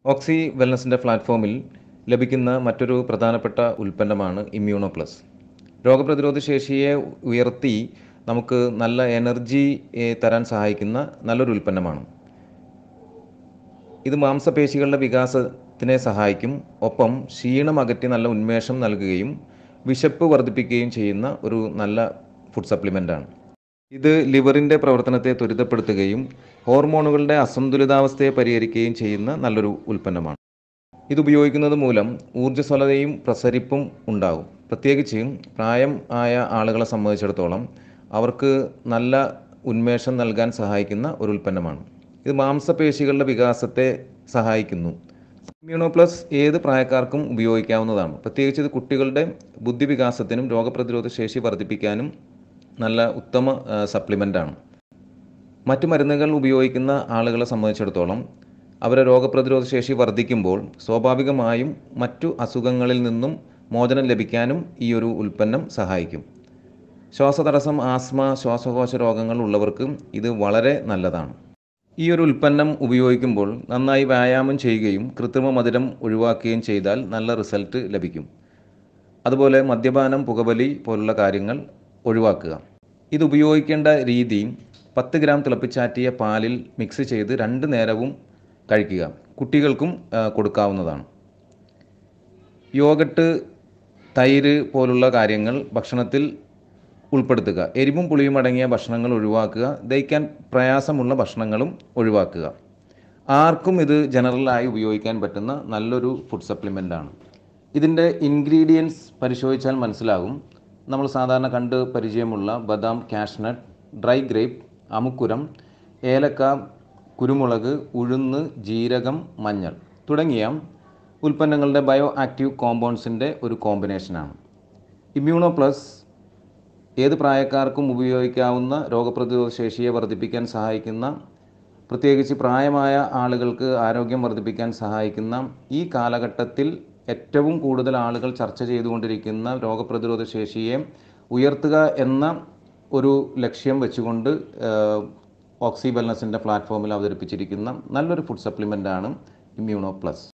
ഓക്സി വെൽനസിൻ്റെ പ്ലാറ്റ്ഫോമിൽ ലഭിക്കുന്ന മറ്റൊരു പ്രധാനപ്പെട്ട ഉൽപ്പന്നമാണ് ഇമ്മ്യൂണോ പ്ലസ് രോഗപ്രതിരോധ ശേഷിയെ ഉയർത്തി നമുക്ക് നല്ല എനർജി ഏ, തരാൻ സഹായിക്കുന്ന നല്ലൊരു ഉൽപ്പന്നമാണ് ഇത് മാംസപേശികളുടെ വികാസത്തിനെ സഹായിക്കും ഒപ്പം ക്ഷീണം അകറ്റി നല്ല ഉന്മേഷം നൽകുകയും വിശപ്പ് വർദ്ധിപ്പിക്കുകയും ചെയ്യുന്ന ഒരു നല്ല ഫുഡ് സപ്ലിമെൻ്റാണ് ഇത് ലിവറിൻ്റെ പ്രവർത്തനത്തെ ത്വരിതപ്പെടുത്തുകയും ഹോർമോണുകളുടെ അസന്തുലിതാവസ്ഥയെ പരിഹരിക്കുകയും ചെയ്യുന്ന നല്ലൊരു ഉൽപ്പന്നമാണ് ഇത് ഉപയോഗിക്കുന്നത് മൂലം ഊർജ്ജസ്വലതയും പ്രസരിപ്പും ഉണ്ടാകും പ്രത്യേകിച്ച് പ്രായം ആയ ആളുകളെ സംബന്ധിച്ചിടത്തോളം അവർക്ക് നല്ല ഉന്മേഷം നൽകാൻ സഹായിക്കുന്ന ഒരു ഉൽപ്പന്നമാണ് ഇത് മാംസപേശികളുടെ വികാസത്തെ സഹായിക്കുന്നു ഇമ്മ്യൂണോ പ്ലസ് ഏത് പ്രായക്കാർക്കും ഉപയോഗിക്കാവുന്നതാണ് പ്രത്യേകിച്ച് ഇത് കുട്ടികളുടെ ബുദ്ധിവികാസത്തിനും രോഗപ്രതിരോധ ശേഷി വർദ്ധിപ്പിക്കാനും നല്ല ഉത്തമ സപ്ലിമെൻ്റാണ് മറ്റു മരുന്നുകൾ ഉപയോഗിക്കുന്ന ആളുകളെ സംബന്ധിച്ചിടത്തോളം അവരെ രോഗപ്രതിരോധ ശേഷി വർദ്ധിക്കുമ്പോൾ സ്വാഭാവികമായും മറ്റു അസുഖങ്ങളിൽ നിന്നും മോചനം ലഭിക്കാനും ഈ ഒരു ഉൽപ്പന്നം സഹായിക്കും ശ്വാസതടസ്സം ആസ്മ ശ്വാസകോശ രോഗങ്ങൾ ഉള്ളവർക്ക് ഇത് വളരെ നല്ലതാണ് ഈ ഒരു ഉൽപ്പന്നം ഉപയോഗിക്കുമ്പോൾ നന്നായി വ്യായാമം ചെയ്യുകയും കൃത്രിമ മധുരം ഒഴിവാക്കുകയും ചെയ്താൽ നല്ല റിസൾട്ട് ലഭിക്കും അതുപോലെ മദ്യപാനം പുകവലി പോലുള്ള കാര്യങ്ങൾ ഒഴിവാക്കുക ഇത് ഉപയോഗിക്കേണ്ട രീതി പത്ത് ഗ്രാം തിളപ്പിച്ചാറ്റിയ പാലിൽ മിക്സ് ചെയ്ത് രണ്ട് നേരവും കഴിക്കുക കുട്ടികൾക്കും ആ, കൊടുക്കാവുന്നതാണ് യോഗട്ട് തൈര് പോലുള്ള കാര്യങ്ങൾ ഭക്ഷണത്തിൽ ഉൾപ്പെടുത്തുക എരിവും പുളിയും അടങ്ങിയ ഭക്ഷണങ്ങൾ ഒഴിവാക്കുക ദഹിക്കാൻ പ്രയാസമുള്ള ഭക്ഷണങ്ങളും ഒഴിവാക്കുക ആർക്കും ഇത് ജനറലായി ഉപയോഗിക്കാൻ പറ്റുന്ന നല്ലൊരു ഫുഡ് സപ്ലിമെൻ്റാണ് ഇതിൻ്റെ ഇൻഗ്രീഡിയൻസ് പരിശോധിച്ചാൽ മനസ്സിലാകും നമ്മൾ സാധാരണ കണ്ട് പരിചയമുള്ള ബദാം കാഷ്നട്ട് ഡ്രൈ ഗ്രേപ്പ് അമുക്കുരം ഏലക്ക കുരുമുളക് ഉഴുന്ന് ജീരകം മഞ്ഞൾ തുടങ്ങിയ ഉൽപ്പന്നങ്ങളുടെ ബയോ ആക്റ്റീവ് കോമ്പൗണ്ട്സിൻ്റെ ഒരു കോമ്പിനേഷനാണ് ഇമ്മ്യൂണോ പ്ലസ് ഏത് പ്രായക്കാർക്കും ഉപയോഗിക്കാവുന്ന രോഗപ്രതിരോധ ശേഷിയെ വർദ്ധിപ്പിക്കാൻ സഹായിക്കുന്ന പ്രത്യേകിച്ച് പ്രായമായ ആളുകൾക്ക് ആരോഗ്യം വർദ്ധിപ്പിക്കാൻ സഹായിക്കുന്ന ഈ കാലഘട്ടത്തിൽ ഏറ്റവും കൂടുതൽ ആളുകൾ ചർച്ച ചെയ്തുകൊണ്ടിരിക്കുന്ന രോഗപ്രതിരോധ ശേഷിയെ ഉയർത്തുക എന്ന ഒരു ലക്ഷ്യം വെച്ചുകൊണ്ട് ഏഹ്, ഓക്സി വെൽനസിൻ്റെ പ്ലാറ്റ്ഫോമിൽ അവതരിപ്പിച്ചിരിക്കുന്ന നല്ലൊരു ഫുഡ് സപ്ലിമെൻ്റാണ് ഇമ്മ്യൂണോ പ്ലസ്